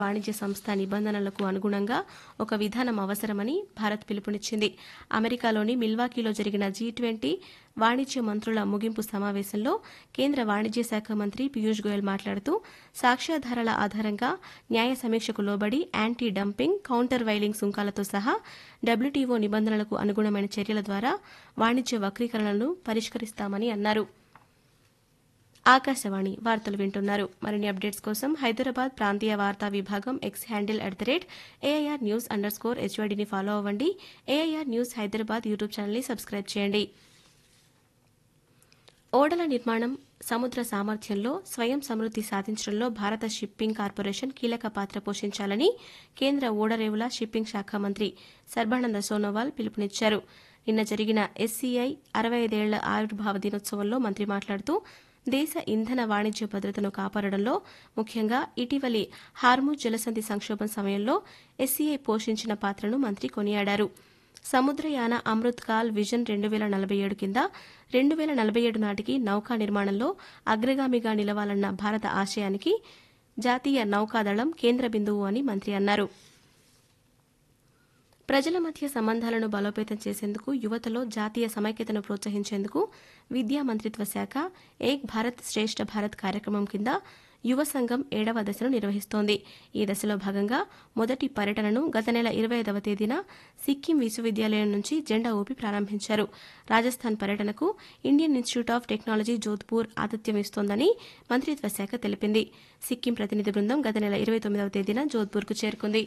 వాణిజ్య సంస్థ నిబంధనలకు అనుగుణంగా ఒక విధానం అవసరమని భారత్ పిలుపునిచ్చింది అమెరికాలోని మిల్వాకీలో జరిగిన జీ ట్వంటీ వాణిజ్య మంత్రుల ముగింపు సమావేశంలో కేంద్ర వాణిజ్య శాఖ మంత్రి పీయూష్ గోయల్ మాట్లాడుతూ సాక్ష్యాధారాల ఆధారంగా న్యాయ సమీక్షకు లోబడి యాంటీ డంపింగ్ కౌంటర్ వైలింగ్ సుంకాలతో సహా డబ్ల్యూటీఓ నిబంధనలకు అనుగుణమైన చర్యల ద్వారా వాణిజ్య వక్రీకరణలను పరిష్కరిస్తామని అన్నారు ఆకాశవాణి వార్తలు వింటున్నారు మరిన్ని అప్డేట్స్ కోసం హైదరాబాద్ ప్రాంతీయ వార్తా విభాగం X handle at the rate AIR news underscore స్కోర్ హెచ్వైడీని ఫాలో అవ్వండి ఏఐఆర్ న్యూస్ హైదరాబాద్ యూట్యూబ్ ఛానల్ని సబ్స్క్రైబ్ చేయండి ఓడల నిర్మాణం సముద్ర సామర్థ్యంలో స్వయం సమృద్ది సాధించడంలో భారత షిప్పింగ్ కార్పొరేషన్ కీలక పాత్ర పోషించాలని కేంద్ర ఓడరేవుల షిప్పింగ్ శాఖ మంత్రి సర్బానంద సోనోవాల్ పిలుపునిచ్చారు నిన్న జరిగిన ఎస్సీఐ అరవై ఐదేళ్ల ఆవిర్భావ దినోత్సవంలో మంత్రి మాట్లాడుతూ దేశ ఇంధన వాణిజ్య భద్రతను కాపాడడంలో ముఖ్యంగా ఇటీవలి హార్ముజ్ జలసంధి సంక్షోభం సమయంలో ఎస్సీఐ పోషించిన పాత్రను మంత్రి కొనియాడారు సముద్రయాన అమృత్ కాల్ విజన్ రెండు వేల నలభై ఏడు కింద రెండు వేల నలభై ఏడు నాటికి నౌకా నిర్మాణంలో అగ్రగామిగా నిలవాలన్న భారత ఆశయానికి జాతీయ నౌకాదళం కేంద్ర బిందువు అని మంత్రి అన్నారు ప్రజల మధ్య సంబంధాలను బలోపేతం చేసేందుకు యువతలో జాతీయ సమైక్యతను ప్రోత్సహించేందుకు విద్యా మంత్రిత్వ శాఖ ఏక్ భారత్ శ్రేష్ఠ భారత్ కార్యక్రమం కింద యువ సంఘం ఏడవ దశను నిర్వహిస్తోంది ఈ దశలో భాగంగా మొదటి పర్యటనను గత నెల ఇరవై ఐదవ తేదీన సిక్కిం విశ్వవిద్యాలయం నుంచి జెండా ఊపి ప్రారంభించారు రాజస్థాన్ పర్యటనకు Indian Institute of Technology Jodhpur ఆతిథ్యం ఇస్తోందని మంత్రిత్వ శాఖ తెలిపింది సిక్కిం ప్రతినిధి బృందం గత నెల ఇరవై తొమ్మిదవ తేదీన జోధ్పూర్కు చేరుకుంది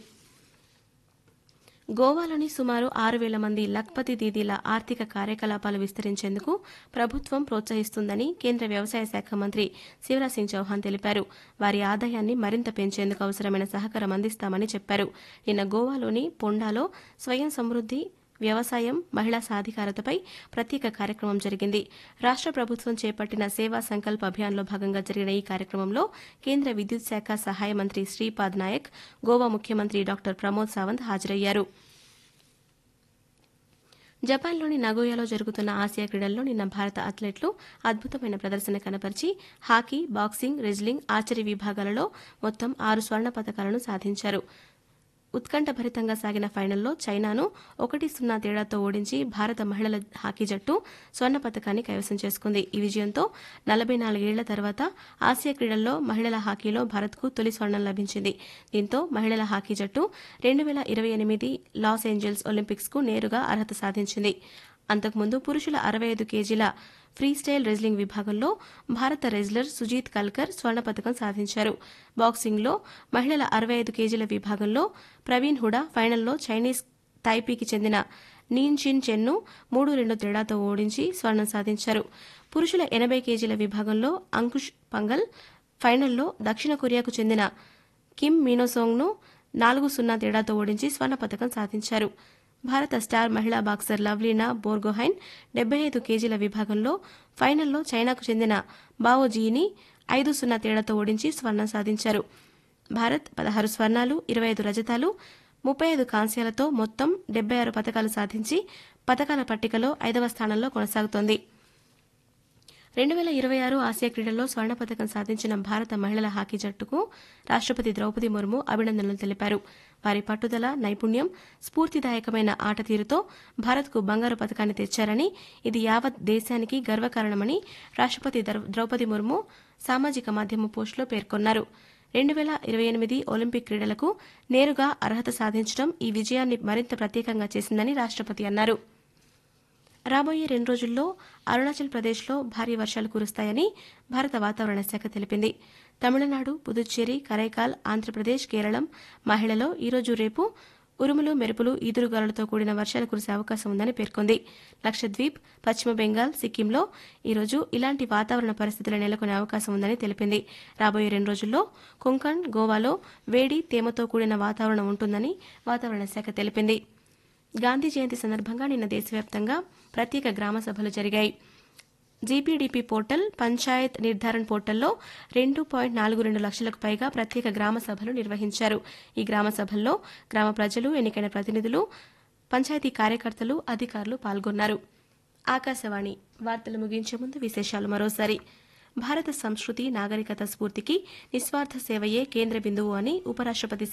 గోవాలోని సుమారు ఆరు వేల మంది లఖ్పతి దీదీల ఆర్థిక కార్యకలాపాలు విస్తరించేందుకు ప్రభుత్వం ప్రోత్సహిస్తుందని కేంద్ర వ్యవసాయ శాఖ మంత్రి శివరాజ్ సింగ్ చౌహాన్ తెలిపారు వారి ఆదాయాన్ని మరింత పెంచేందుకు అవసరమైన సహకారం అందిస్తామని చెప్పారు నిన్న గోవాలోని పొండాలో స్వయం సమృద్ది వ్యవసాయం మహిళా సాధికారతపై ప్రత్యేక కార్యక్రమం జరిగింది రాష్ట ప్రభుత్వం చేపట్టిన సేవా సంకల్ప్ అభియాన్లో భాగంగా జరిగిన ఈ కార్యక్రమంలో కేంద్ర విద్యుత్ శాఖ సహాయ మంత్రి శ్రీపాద్ నాయక్ గోవా ముఖ్యమంత్రి డాక్టర్ ప్రమోద్ సావంత్ హాజరయ్యారు జపాన్లోని నగోయాలో జరుగుతున్న ఆసియా క్రీడల్లో నిన్న భారత అథ్లెట్లు అద్భుతమైన ప్రదర్శన కనపరిచి హాకీ బాక్సింగ్ రెజ్లింగ్ ఆర్చరీ విభాగాలలో మొత్తం ఆరు స్వర్ణ పతకాలను సాధించారు ఉత్కంఠభరితంగా సాగిన ఫైనల్లో చైనాను ఒకటి సున్నా తేడాతో ఓడించి భారత మహిళల హాకీ జట్టు స్వర్ణ పతకాన్ని కైవసం చేసుకుంది ఈ విజయంతో నలభై నాలుగేళ్ల తర్వాత ఆసియా క్రీడల్లో మహిళల హాకీలో భారత్కు తొలి స్వర్ణం లభించింది దీంతో మహిళల హాకీ జట్టు రెండు వేల ఇరవై ఎనిమిది లాస్ ఏంజల్స్ ఒలింపిక్స్కు నేరుగా అర్హత సాధించింది అంతకుముందు పురుషుల అరవై ఐదు కేజీల ఫ్రీస్టైల్ రెజ్లింగ్ విభాగంలో భారత రెజ్లర్ సుజీత్ కల్కర్ స్వర్ణ పథకం సాధించారు బాక్సింగ్లో మహిళల అరవై ఐదు కేజీల విభాగంలో ప్రవీణ్ హుడా ఫైనల్లో చైనీస్ తైపీకి చెందిన నీన్ చిన్ చెన్ను మూడు రెండు తేడాతో ఓడించి స్వర్ణం సాధించారు పురుషుల ఎనభై కేజీల విభాగంలో అంకుష్ పంగల్ ఫైనల్లో దక్షిణ కొరియాకు చెందిన కిమ్ మీనోసోంగ్ను నాలుగు సున్నా తేడాతో ఓడించి స్వర్ణ పథకం సాధించారు భారత స్టార్ మహిళా బాక్సర్ లవ్లీనా బోర్గోహైన్ డెబ్బై ఐదు కేజీల విభాగంలో ఫైనల్లో చైనాకు చెందిన బావోజీని ఐదు సున్నా తేడాతో ఓడించి స్వర్ణం సాధించారు భారత్ పదహారు స్వర్ణాలు ఇరవై ఐదు రజతాలు ముప్పై ఐదు కాంస్యాలతో మొత్తం డెబ్బై ఆరు పథకాలు సాధించి పథకాల పట్టికలో ఐదవ స్థానంలో కొనసాగుతోంది రెండు వేల ఇరవై ఆరు ఆసియా క్రీడల్లో స్వర్ణ పథకం సాధించిన భారత మహిళల హాకీ జట్టుకు రాష్టపతి ద్రౌపది ముర్ము అభినందనలు తెలిపారు వారి పట్టుదల నైపుణ్యం స్ఫూర్తిదాయకమైన ఆట తీరుతో భారత్కు బంగారు పథకాన్ని తెచ్చారని ఇది యావత్ దేశానికి గర్వకారణమని రాష్టపతి ద్రౌపది ముర్ము సామాజిక మాధ్యమ పోస్టులో పేర్కొన్నారు రెండు వేల ఇరవై ఎనిమిది ఒలింపిక్ క్రీడలకు నేరుగా అర్హత సాధించడం ఈ విజయాన్ని మరింత ప్రత్యేకంగా చేసిందని రాష్టపతి అన్నారు రాబోయే రెండు రోజుల్లో అరుణాచల్ ప్రదేశ్లో భారీ వర్షాలు కురుస్తాయని భారత వాతావరణ శాఖ తెలిపింది తమిళనాడు పుదుచ్చేరి కరైకాల్ ఆంధ్రప్రదేశ్ కేరళం మహిళలో ఈరోజు రేపు ఉరుములు మెరుపులు ఈదురుగాలులతో కూడిన వర్షాలు కురిసే అవకాశం ఉందని పేర్కొంది లక్షద్వీప్ పశ్చిమ బెంగాల్ సిక్కింలో ఈరోజు ఇలాంటి వాతావరణ పరిస్థితులు నెలకొనే అవకాశం ఉందని తెలిపింది రాబోయే రెండు రోజుల్లో కొంకణ్ గోవాలో వేడి తేమతో కూడిన వాతావరణం ఉంటుందని వాతావరణ శాఖ తెలిపింది గాంధీ జయంతి సందర్భంగా నిన్న దేశవ్యాప్తంగా ప్రత్యేక గ్రామ సభలు జరిగాయి జీపీడీపీ పోర్టల్ పంచాయత్ నిర్ధారణ పోర్టల్లో రెండు పాయింట్ నాలుగు రెండు లక్షలకు పైగా ప్రత్యేక గ్రామ సభలు నిర్వహించారు ఈ గ్రామ సభల్లో గ్రామ ప్రజలు ఎన్నికైన ప్రతినిధులు పంచాయతీ కార్యకర్తలు అధికారులు పాల్గొన్నారు ఆకాశవాణి వార్తలు ముగించే ముందు విశేషాలు మరోసారి భారత సంస్కృతి నాగరికత స్ఫూర్తికి నిస్వార్థ సేవయే కేంద్ర బిందువు అని ఉపరాష్టపతి